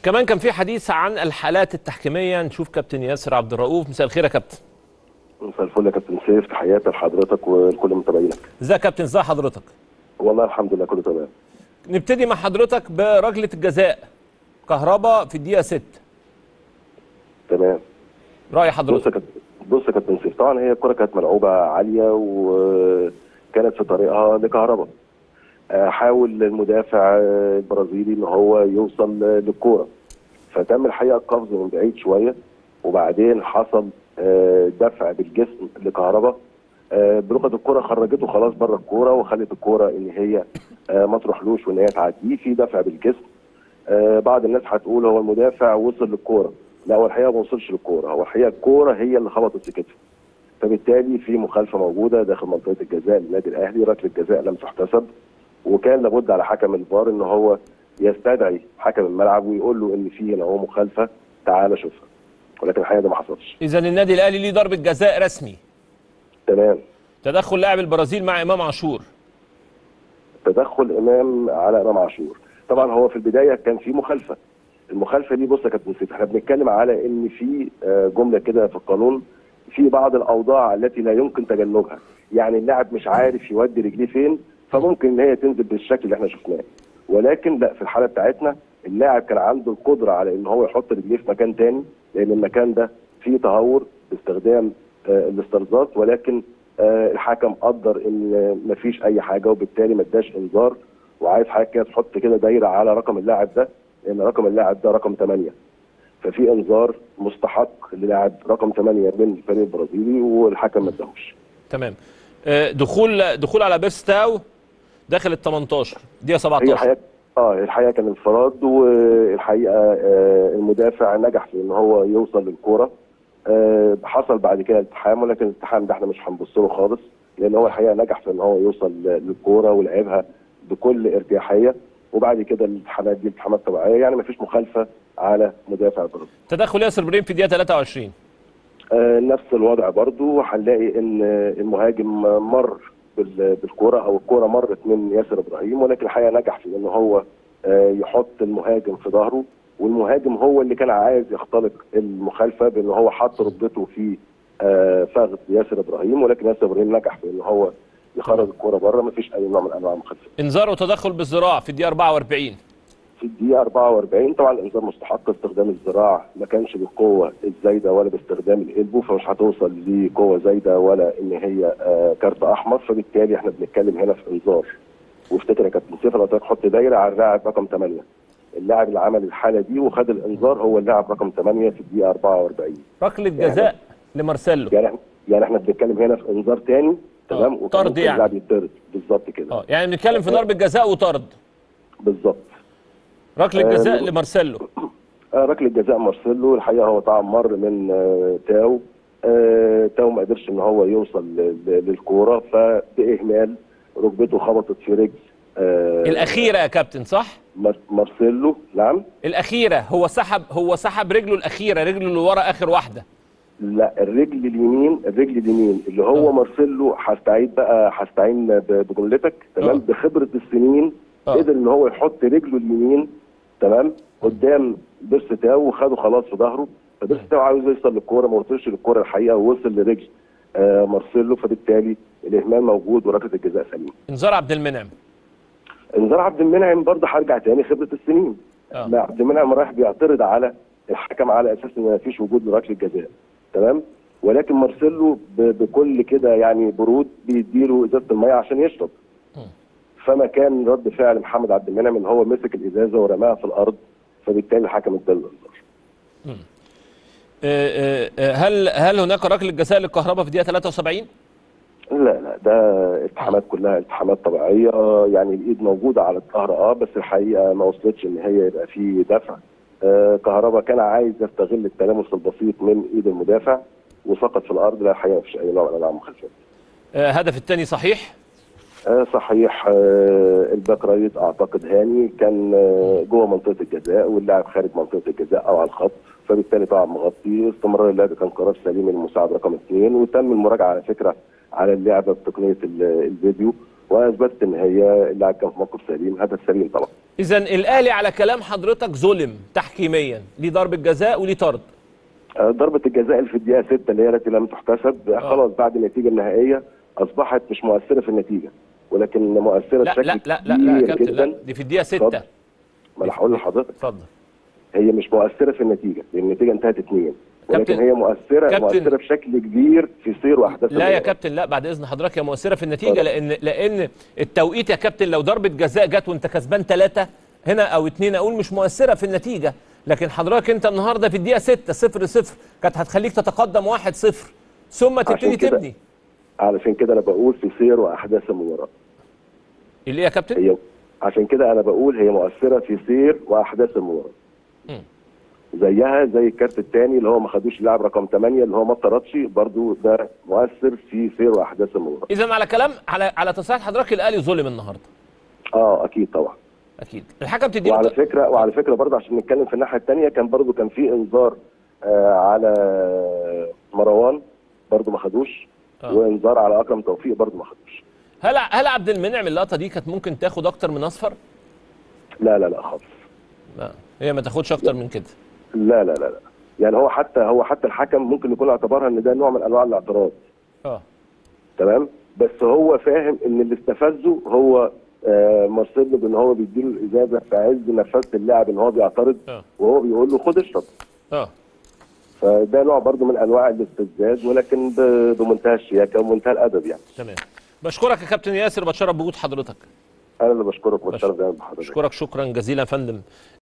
كمان كان في حديث عن الحالات التحكيميه نشوف كابتن ياسر عبد الرؤوف مساء الخير يا كابتن مساء الفل يا كابتن سيف تحياتي لحضرتك ولكل متابعينك ازيك يا كابتن ازي حضرتك والله الحمد لله كله تمام نبتدي مع حضرتك بركله الجزاء كهربا في الدقيقه 6 تمام راي بص يا حضرتك كابتن بص يا كابتن سيف طبعا هي الكره كانت ملعوبه عاليه وكانت في طريقها لكهربا آه، حاول المدافع آه، البرازيلي ان هو يوصل آه، للكوره فتم الحقيقه القفز من بعيد شويه وبعدين حصل آه، دفع بالجسم لكهربا آه، بلغه الكره خرجته خلاص بره الكوره وخلت الكوره ان هي آه، ما تروحلوش وان هي تعديه في دفع بالجسم آه، بعض الناس هتقول هو المدافع وصل للكوره لا هو الحقيقه ما وصلش للكوره هو الحقيقه الكوره هي اللي خبطت في كتفه فبالتالي في مخالفه موجوده داخل منطقه الجزاء للنادي الاهلي ركله جزاء لم تحتسب وكان لابد على حكم الفار ان هو يستدعي حكم الملعب ويقول له ان في هنا هو مخالفه تعالى شوفها ولكن الحقيقه ده ما حصلش اذا النادي الاهلي ليه ضربه جزاء رسمي تمام تدخل لاعب البرازيل مع امام عاشور تدخل امام على امام عاشور طبعا هو في البدايه كان في مخالفه المخالفه دي بص يا كابتن سيف احنا بنتكلم على ان في آه، جمله كده في القانون في بعض الاوضاع التي لا يمكن تجنبها يعني اللاعب مش عارف يودي رجليه فين فممكن ان هي تنزل بالشكل اللي احنا شفناه ولكن لا في الحاله بتاعتنا اللاعب كان عنده القدره على ان هو يحط رجليه في مكان تاني لان المكان ده فيه تهور باستخدام آه، الاسترزات ولكن آه، الحكم قدر ان مفيش اي حاجه وبالتالي ما اداش انذار وعايز حضرتك كده تحط كده دايره على رقم اللاعب ده لان رقم اللاعب ده رقم 8 ففي انذار مستحق للاعب رقم 8 من الفريق البرازيلي والحكم ما اداهوش تمام آه، دخول دخول على بيرستاو داخل ال 18 دقيقه هي 17 الحقيقه اه الحقيقه كان انفراد والحقيقه آه المدافع نجح في ان هو يوصل للكوره آه حصل بعد كده التحام ولكن الالتحام ده احنا مش هنبص له خالص لان هو الحقيقه نجح في ان هو يوصل للكوره ولعبها بكل ارتياحيه وبعد كده الالتحامات دي التحامات طبيعيه يعني مفيش مخالفه على مدافع البرازيل تدخل ياسر ابراهيم في الدقيقه 23 آه، نفس الوضع برضو هنلاقي ان المهاجم مر بال- بالكرة او الكرة مرت من ياسر ابراهيم ولكن الحقيقه نجح في ان هو آه، يحط المهاجم في ظهره والمهاجم هو اللي كان عايز يختلق المخالفه بان هو حط ركبته في آه، فخذ ياسر ابراهيم ولكن ياسر ابراهيم نجح في ان هو يخرج الكرة بره مفيش اي نوع من انواع المخالفه انذار وتدخل بالذراع في الدقيقه 44 في الدقيقة 44 طبعا الانذار مستحق استخدام الذراع ما كانش بالقوة الزايدة ولا باستخدام القلبو فمش هتوصل لقوة زايدة ولا ان هي آه كارت احمر فبالتالي احنا بنتكلم هنا في انذار وافتكر يا كابتن سيف انا قلت لك حط دايرة على اللاعب رقم 8 اللاعب اللي عمل الحالة دي وخد الانذار هو اللاعب رقم 8 في الدقيقة 44 ركله جزاء لمارسيلو يعني احنا يعني احنا بنتكلم هنا في انذار تاني تمام آه، وكان طرد ممكن يعني. اللاعب يطرد بالظبط كده اه يعني بنتكلم في ضربه جزاء وطرد بالظبط ركله آه، جزاء نقول- لمارسيلو آه، ركله جزاء مارسيلو الحقيقه هو طبعا مر من آه، تاو آه، تاو ما قدرش ان هو يوصل ل- ل- للكوره فباهمال ركبته خبطت في رجل آه، الاخيره يا كابتن صح مار- مارسيلو نعم الاخيره هو سحب هو سحب رجله الاخيره رجله اللي ورا اخر واحده لا الرجل اليمين الرجل اليمين اللي هو آه. مارسيلو هستعيد بقى هستعين ب- بجملتك تمام آه. بخبره السنين آه. قدر ان هو يحط رجله اليمين تمام قدام بيرس تاو وخده خلاص في ظهره فبيرس تاو عاوز يوصل للكوره ما وصلش للكوره الحقيقه ووصل لرجل آه مارسيلو فبالتالي الاهمال موجود وركله الجزاء سليمه انذار عبد المنعم انذار عبد المنعم برضه هرجع تاني خبره السنين آه. لا عبد المنعم رايح بيعترض على الحكم على اساس ان ما فيش وجود لركله جزاء تمام ولكن مارسيلو ب- بكل كده يعني برود بيديله ازازه الميه عشان يشرب فما كان رد فعل محمد عبد المنعم ان هو مسك الازازه ورماها في الارض فبالتالي الحكم اداله الانذار آه، آه، آه، هل هل هناك ركله جزاء للكهرباء في الدقيقه 73 لا لا ده التحامات كلها التحامات طبيعيه يعني الايد موجوده على الظهر اه بس الحقيقه ما وصلتش ان هي يبقى في دفع آه كهربا كان عايز يستغل التلامس البسيط من ايد المدافع وسقط في الارض لا الحقيقه مفيش اي نوع من انواع المخالفات آه، هدف الثاني صحيح آه صحيح آه الباك رايت اعتقد هاني كان آه جوه منطقه الجزاء واللاعب خارج منطقه الجزاء او على الخط فبالتالي طبعا مغطي استمرار اللعب كان قرار سليم من المساعد رقم اثنين وتم المراجعه على فكره على اللعبه بتقنيه ال- الفيديو واثبتت ان هي اللاعب كان في موقف سليم هدف سليم طبعا اذا الاهلي على كلام حضرتك ظلم تحكيميا ليه ضربه جزاء وليه طرد آه، ضربه الجزاء اللي في الدقيقه 6 اللي هي التي لم تحتسب آه. خلاص بعد النتيجه النهائيه اصبحت مش مؤثره في النتيجه ولكن مؤثره لا بشكل لا لا لا, لا يا كبير كابتن لا جدا دي في الدقيقه اتفضل. 6 ما انا هقول لحضرتك اتفضل هي مش مؤثره في النتيجه لان النتيجه انتهت اثنين ولكن كابتن- هي مؤثره كابتن- مؤثره بشكل كبير في سير واحداث لا يا المباراة. كابتن لا بعد اذن حضرتك هي مؤثره في النتيجه اتفضل. لان لان التوقيت يا كابتن لو ضربه جزاء جت وانت كسبان ثلاثه هنا او اثنين اقول مش مؤثره في النتيجه لكن حضرتك انت النهارده في الدقيقه 6 0 0 كانت هتخليك تتقدم 1 0 ثم تبتدي كده- تبني علشان كده انا بقول في سير واحداث المباراه اللي إيه يا كابتن هي عشان كده انا بقول هي مؤثره في سير واحداث المباراه مم. زيها زي الكارت الثاني اللي هو ما خدوش اللاعب رقم 8 اللي هو ما اتطردش برضو ده مؤثر في سير واحداث المباراه اذا على كلام على على تصريح حضرتك الاهلي ظلم النهارده اه اكيد طبعا اكيد الحكم تديله وعلى ت- فكره وعلى فكره برضه عشان نتكلم في الناحيه الثانيه كان برضه كان في انذار آه على مروان برضه ما خدوش آه. وانذار على اكرم توفيق برضه ما خدوش هل هل عبد المنعم اللقطه دي كانت ممكن تاخد اكتر من اصفر؟ لا لا لا خالص لا هي ما تاخدش اكتر من كده لا لا لا لا يعني هو حتى هو حتى الحكم ممكن يكون اعتبرها ان ده نوع من انواع الاعتراض اه تمام بس هو فاهم ان اللي استفزه هو آه مارسيلو بان هو بيديله الازازه في عز نفسه اللاعب ان هو بيعترض اه وهو بيقول له خد اشرب اه فده نوع برضه من انواع الاستفزاز ولكن ب- بمنتهى الشياكه ومنتهى الادب يعني تمام بشكرك يا كابتن ياسر بتشرف بوجود حضرتك انا اللي بشكرك وبتشرف دايما بحضرتك بشكرك شكرا جزيلا يا فندم